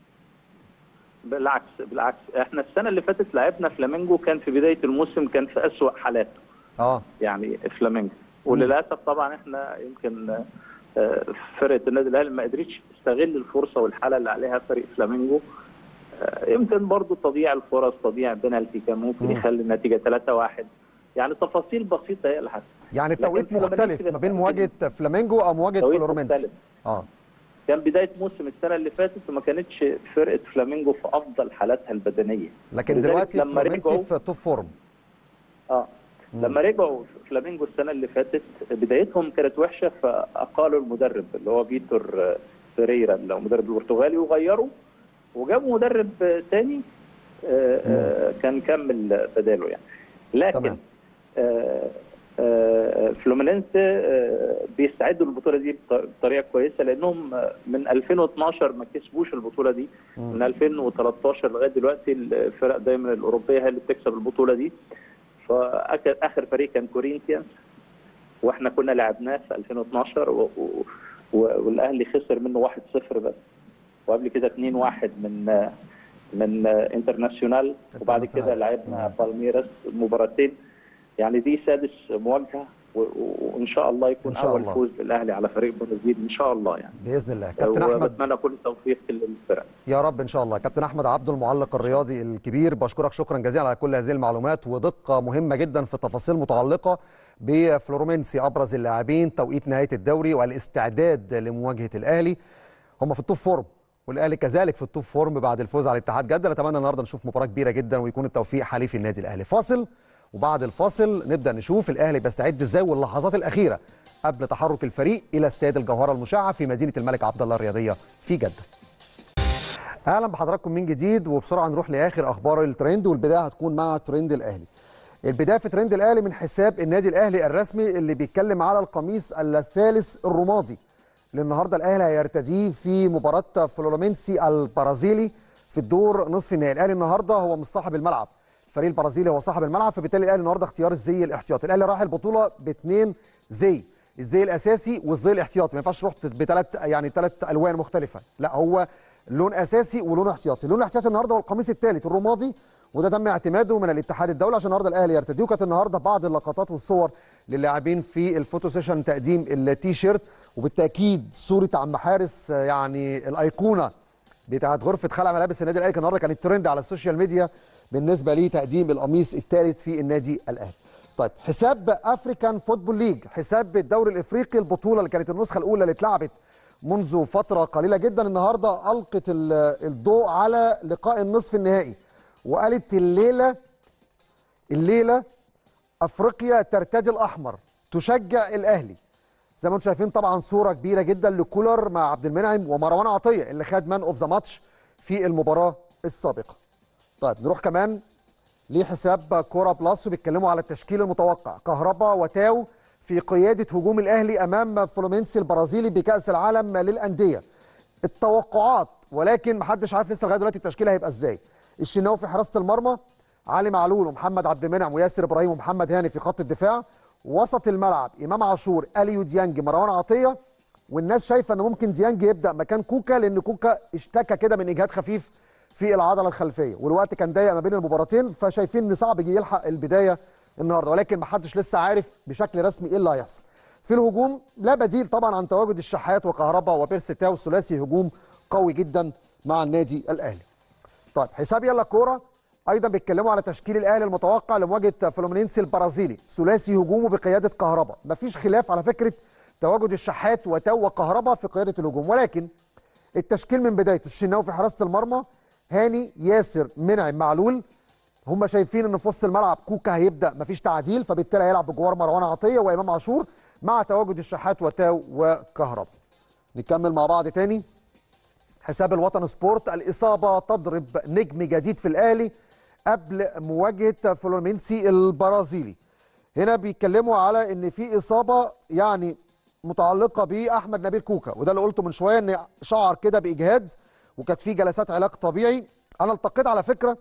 بالعكس بالعكس احنا السنه اللي فاتت لعبنا فلامينجو كان في بدايه الموسم كان في اسوأ حالاته اه يعني فلامينجو وللاسف طبعا احنا يمكن آه، فرقه النادي الاهلي ما قدرتش تستغل الفرصه والحاله اللي عليها فريق فلامينجو آه، يمكن برضو تضييع الفرص تضييع بنالتي كان ممكن مم. يخلي النتيجه 3-1 يعني تفاصيل بسيطه هي اللي حصلت يعني التوقيت لكن فلامينجو مختلف ما بين كده مواجهه فلامينجو او مواجهه توقيت فلورمنسي مختلف. اه كان بدايه موسم السنه اللي فاتت وما كانتش فرقه فلامينجو في افضل حالاتها البدنيه لكن ولذلك دلوقتي لما فلورمنسي رجعوا- في توب فورم اه لما رجعوا فلامينجو السنه اللي فاتت بدايتهم كانت وحشه فاقالوا المدرب اللي هو فيتور آه، فيريرا اللي هو مدرب البرتغالي وغيروا وجابوا مدرب آه، تاني آه، آه، كان كمل بداله يعني لكن تمام. آه، آه، فلومينينسي آه، بيستعدوا للبطوله دي بط- بطريقه كويسه لانهم آه، من 2012 ما كسبوش البطوله دي من 2013 لغايه دلوقتي الفرق دايما الاوروبيه هي اللي بتكسب البطوله دي فاخر اخر فريق كان كورينثيانز واحنا كنا لعبناه في 2012 و... و... و... والاهلي خسر منه 1-0 بس وقبل كده 2-1 من من انترناسيونال وبعد كده انترناسيونال. لعبنا بالميراس مباراتين يعني دي سادس مواجهه و... و- وان شاء الله يكون إن شاء اول الله. فوز للاهلي على فريق البرازيل ان شاء الله يعني باذن الله كابتن احمد وبتمنى كل التوفيق للفرق يا رب ان شاء الله كابتن احمد عبده المعلق الرياضي الكبير بشكرك شكرا جزيلا على كل هذه المعلومات ودقه مهمه جدا في تفاصيل متعلقه بفلورمنسي ابرز اللاعبين توقيت نهايه الدوري والاستعداد لمواجهه الاهلي هم في التوب فورم والاهلي كذلك في التوب فورم بعد الفوز على الاتحاد جده نتمنى النهارده نشوف مباراه كبيره جدا ويكون التوفيق حليف النادي الاهلي فاصل وبعد الفاصل نبدا نشوف الاهلي بيستعد ازاي واللحظات الاخيره قبل تحرك الفريق الى استاد الجوهره المشعه في مدينه الملك عبد الله الرياضيه في جده اهلا بحضراتكم من جديد وبسرعه نروح لاخر اخبار الترند والبدايه هتكون مع ترند الاهلي. البدايه في ترند الاهلي من حساب النادي الاهلي الرسمي اللي بيتكلم على القميص الثالث الرمادي اللي النهارده الاهلي هيرتديه في مباراه فلورمينسي البرازيلي في الدور نصف النهائي، الاهلي النهارده هو مش صاحب الملعب. الفريق البرازيلي هو صاحب الملعب فبالتالي الاهلي النهارده اختيار الزي الاحتياطي، الاهلي راح البطوله باثنين زي الزي الاساسي والزي الاحتياطي ما ينفعش رحت بثلاث يعني ثلاث الوان مختلفه لا هو لون اساسي ولون احتياطي اللون الاحتياطي النهارده هو القميص الثالث الرمادي وده تم اعتماده من الاتحاد الدولي عشان النهارده الاهلي يرتديه وكانت النهارده بعض اللقطات والصور للاعبين في الفوتو سيشن تقديم التي شيرت وبالتاكيد صوره عم حارس آه، يعني الايقونه بتاعت غرفه خلع ملابس النادي الاهلي كان النهارده كانت ترند على السوشيال ميديا بالنسبه لتقديم القميص الثالث في النادي الاهلي. طيب حساب افريكان فوتبول ليج حساب الدوري الافريقي البطوله اللي كانت النسخه الاولى اللي اتلعبت منذ فتره قليله جدا النهارده القت ال- الضوء على لقاء النصف النهائي وقالت الليله الليله افريقيا ترتدي الاحمر تشجع الاهلي زي ما انتم شايفين طبعا صوره كبيره جدا لكولر مع عبد المنعم ومروان عطيه اللي خد مان اوف ذا ماتش في المباراه السابقه. طيب نروح كمان لحساب كوره بلس وبيتكلموا على التشكيل المتوقع كهربا وتاو في قياده هجوم الاهلي امام فلومينسي البرازيلي بكاس العالم للانديه التوقعات ولكن محدش عارف لسه لغايه دلوقتي التشكيل هيبقى ازاي الشناوي في حراسه المرمى علي معلول ومحمد عبد المنعم وياسر ابراهيم ومحمد هاني في خط الدفاع وسط الملعب امام عاشور اليو ديانج مروان عطيه والناس شايفه ان ممكن ديانج يبدا مكان كوكا لان كوكا اشتكى كده من اجهاد خفيف في العضله الخلفيه والوقت كان ضيق ما بين المباراتين فشايفين ان صعب يجي يلحق البدايه النهارده ولكن محدش لسه عارف بشكل رسمي ايه اللي هيحصل في الهجوم لا بديل طبعا عن تواجد الشحات وكهربا وبيرسي تاو ثلاثي هجوم قوي جدا مع النادي الاهلي طيب حساب يلا كوره ايضا بيتكلموا على تشكيل الاهلي المتوقع لمواجهه فلومينينسي البرازيلي ثلاثي هجومه بقياده كهربا مفيش خلاف على فكره تواجد الشحات وتو وكهربا في قياده الهجوم ولكن التشكيل من بدايته الشناوي في حراسه المرمى هاني ياسر منعم معلول هم شايفين ان في وسط الملعب كوكا هيبدا مفيش تعديل فبالتالي هيلعب بجوار مروان عطيه وامام عاشور مع تواجد الشحات وتاو وكهربا نكمل مع بعض تاني حساب الوطن سبورت الإصابة تضرب نجم جديد في الأهلي قبل مواجهة فلومينسي البرازيلي هنا بيتكلموا على ان في إصابة يعني متعلقة بأحمد نبيل كوكا وده اللي قلته من شوية ان شعر كده بإجهاد وكانت في جلسات علاج طبيعي أنا التقيت على فكرة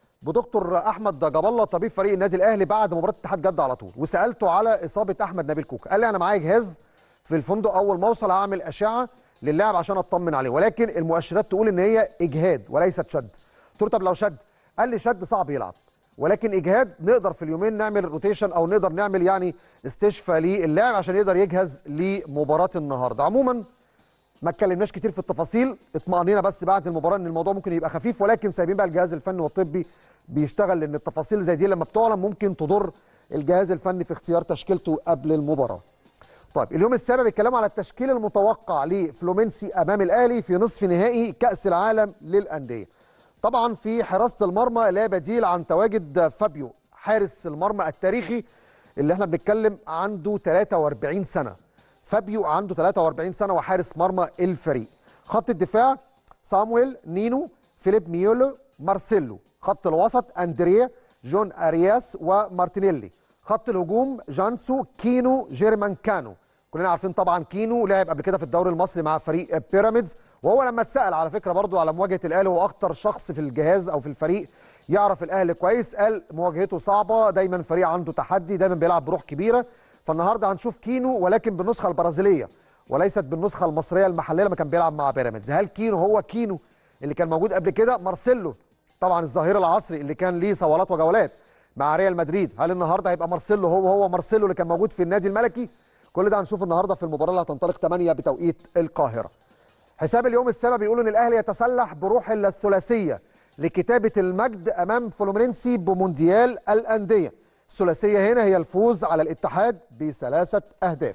بدكتور احمد جاب الله طبيب فريق النادي الاهلي بعد مباراه اتحاد جده على طول وسالته على اصابه احمد نبيل كوكا قال لي انا معايا جهاز في الفندق اول ما اوصل هعمل اشعه للاعب عشان اطمن عليه ولكن المؤشرات تقول ان هي اجهاد وليست شد قلت له طب لو شد قال لي شد صعب يلعب ولكن اجهاد نقدر في اليومين نعمل روتيشن او نقدر نعمل يعني استشفاء للاعب عشان يقدر يجهز لمباراه النهارده عموما ما اتكلمناش كتير في التفاصيل اطمأنينا بس بعد المباراه ان الموضوع ممكن يبقى خفيف ولكن سايبين بقى الجهاز الفني والطبي بيشتغل لان التفاصيل زي دي لما بتعلن ممكن تضر الجهاز الفني في اختيار تشكيلته قبل المباراه. طيب اليوم السابع بيتكلموا على التشكيل المتوقع لفلومينسي امام الاهلي في نصف نهائي كاس العالم للانديه. طبعا في حراسه المرمى لا بديل عن تواجد فابيو حارس المرمى التاريخي اللي احنا بنتكلم عنده 43 سنه. فابيو عنده 43 سنه وحارس مرمى الفريق. خط الدفاع صامويل نينو فيليب ميولو مارسيلو خط الوسط اندريا جون ارياس ومارتينيلي خط الهجوم جانسو كينو جيرمان كانو كلنا عارفين طبعا كينو لعب قبل كده في الدوري المصري مع فريق بيراميدز وهو لما اتسال على فكره برضو على مواجهه الاهلي هو اكتر شخص في الجهاز او في الفريق يعرف الاهلي كويس قال مواجهته صعبه دايما فريق عنده تحدي دايما بيلعب بروح كبيره فالنهارده هنشوف كينو ولكن بالنسخه البرازيليه وليست بالنسخه المصريه المحليه لما كان بيلعب مع بيراميدز هل كينو هو كينو اللي كان موجود قبل كده مارسيلو طبعا الظهير العصري اللي كان ليه صولات وجولات مع ريال مدريد هل النهارده هيبقى مارسيلو هو هو مارسيلو اللي كان موجود في النادي الملكي كل ده هنشوف النهارده في المباراه اللي هتنطلق 8 بتوقيت القاهره حساب اليوم السابع بيقول ان الاهلي يتسلح بروح الثلاثيه لكتابه المجد امام فلومينسي بمونديال الانديه الثلاثيه هنا هي الفوز على الاتحاد بثلاثه اهداف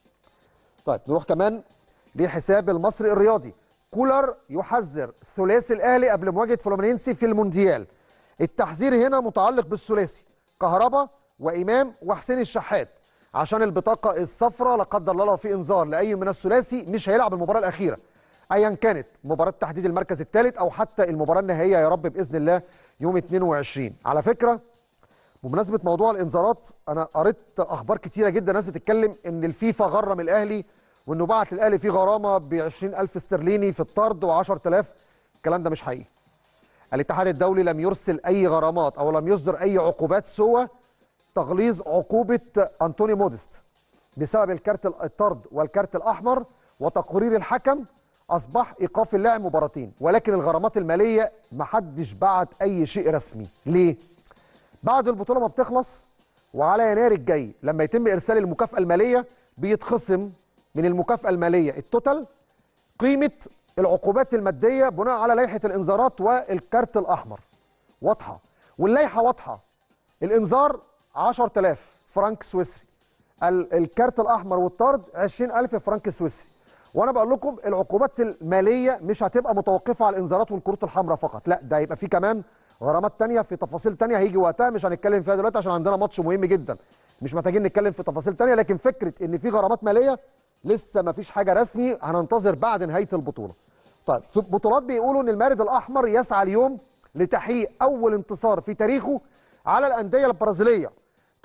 طيب نروح كمان لحساب المصري الرياضي كولر يحذر ثلاثي الاهلي قبل مواجهه فلومينينسي في المونديال التحذير هنا متعلق بالثلاثي كهربا وامام وحسين الشحات عشان البطاقه الصفراء لا قدر الله لو في انذار لاي من الثلاثي مش هيلعب المباراه الاخيره ايا كانت مباراه تحديد المركز الثالث او حتى المباراه النهائيه يا رب باذن الله يوم 22 على فكره بمناسبه موضوع الانذارات انا قريت اخبار كتيره جدا ناس بتتكلم ان الفيفا غرم الاهلي وانه بعت للاهلي فيه غرامه ب 20000 استرليني في الطرد و10000 الكلام ده مش حقيقي الاتحاد الدولي لم يرسل اي غرامات او لم يصدر اي عقوبات سوى تغليظ عقوبه انطوني موديست بسبب الكارت الطرد والكارت الاحمر وتقرير الحكم اصبح ايقاف اللاعب مباراتين ولكن الغرامات الماليه ما حدش بعت اي شيء رسمي ليه بعد البطوله ما بتخلص وعلى يناير الجاي لما يتم ارسال المكافاه الماليه بيتخصم من المكافاه الماليه التوتال قيمه العقوبات الماديه بناء على لائحه الانذارات والكارت الاحمر واضحه واللائحه واضحه الانذار 10000 فرنك سويسري الكارت الاحمر والطرد 20000 فرنك سويسري وانا بقول لكم العقوبات الماليه مش هتبقى متوقفه على الانذارات والكروت الحمراء فقط لا ده هيبقى في كمان غرامات تانية في تفاصيل تانية هيجي وقتها مش هنتكلم فيها دلوقتي عشان عندنا ماتش مهم جدا مش محتاجين نتكلم في تفاصيل تانية لكن فكره ان في غرامات ماليه لسه ما فيش حاجه رسمي هننتظر بعد نهايه البطوله طيب في البطولات بيقولوا ان المارد الاحمر يسعى اليوم لتحقيق اول انتصار في تاريخه على الانديه البرازيليه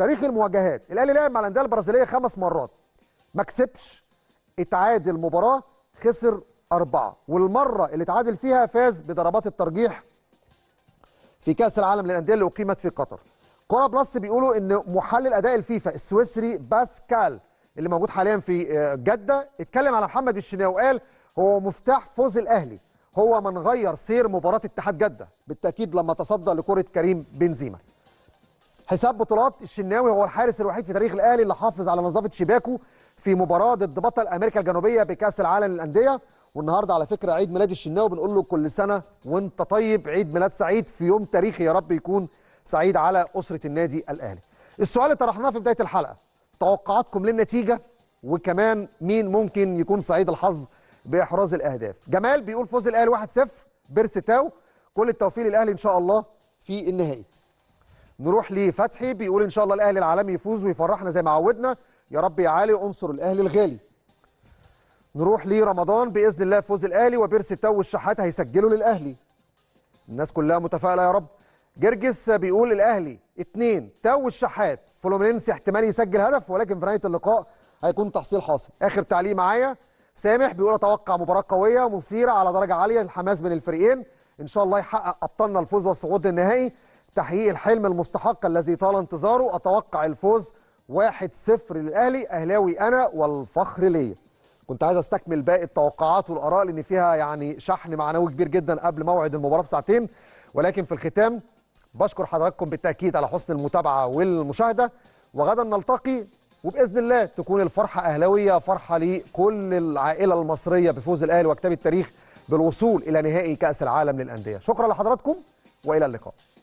تاريخ المواجهات الاهلي لعب مع الانديه البرازيليه خمس مرات ما كسبش اتعادل مباراه خسر اربعه والمره اللي اتعادل فيها فاز بضربات الترجيح في كاس العالم للانديه اللي اقيمت في قطر كوره بلس بيقولوا ان محلل اداء الفيفا السويسري باسكال اللي موجود حاليا في آه، جده اتكلم على محمد الشناوي وقال هو مفتاح فوز الاهلي هو من غير سير مباراه اتحاد جده بالتاكيد لما تصدى لكره كريم بنزيما حساب بطولات الشناوي هو الحارس الوحيد في تاريخ الاهلي اللي حافظ على نظافه شباكه في مباراه ضد بطل امريكا الجنوبيه بكاس العالم للانديه والنهارده على فكره عيد ميلاد الشناوي بنقول له كل سنه وانت طيب عيد ميلاد سعيد في يوم تاريخي يا رب يكون سعيد على اسره النادي الاهلي. السؤال اللي طرحناه في بدايه الحلقه توقعاتكم للنتيجه وكمان مين ممكن يكون سعيد الحظ باحراز الاهداف. جمال بيقول فوز الاهلي 1-0 بيرسي تاو كل التوفيق للاهلي ان شاء الله في النهائي. نروح لفتحي بيقول ان شاء الله الاهلي العالمي يفوز ويفرحنا زي ما عودنا يا رب يا عالي انصر الاهلي الغالي نروح لرمضان باذن الله فوز الاهلي وبيرسي تاو والشحات هيسجلوا للاهلي الناس كلها متفائله يا رب جرجس بيقول الاهلي اتنين تاو والشحات فلومينينسي احتمال يسجل هدف ولكن في نهايه اللقاء هيكون تحصيل حاصل اخر تعليق معايا سامح بيقول اتوقع مباراه قويه مثيره على درجه عاليه الحماس بين الفريقين ان شاء الله يحقق ابطالنا الفوز والصعود للنهائي تحقيق الحلم المستحق الذي طال انتظاره اتوقع الفوز 1-0 للاهلي اهلاوي انا والفخر ليا كنت عايز استكمل باقي التوقعات والاراء لان فيها يعني شحن معنوي كبير جدا قبل موعد المباراه بساعتين ولكن في الختام بشكر حضراتكم بالتاكيد على حسن المتابعه والمشاهده وغدا نلتقي وباذن الله تكون الفرحه اهلاويه فرحه لكل العائله المصريه بفوز الاهلي وكتاب التاريخ بالوصول الى نهائي كاس العالم للانديه شكرا لحضراتكم والى اللقاء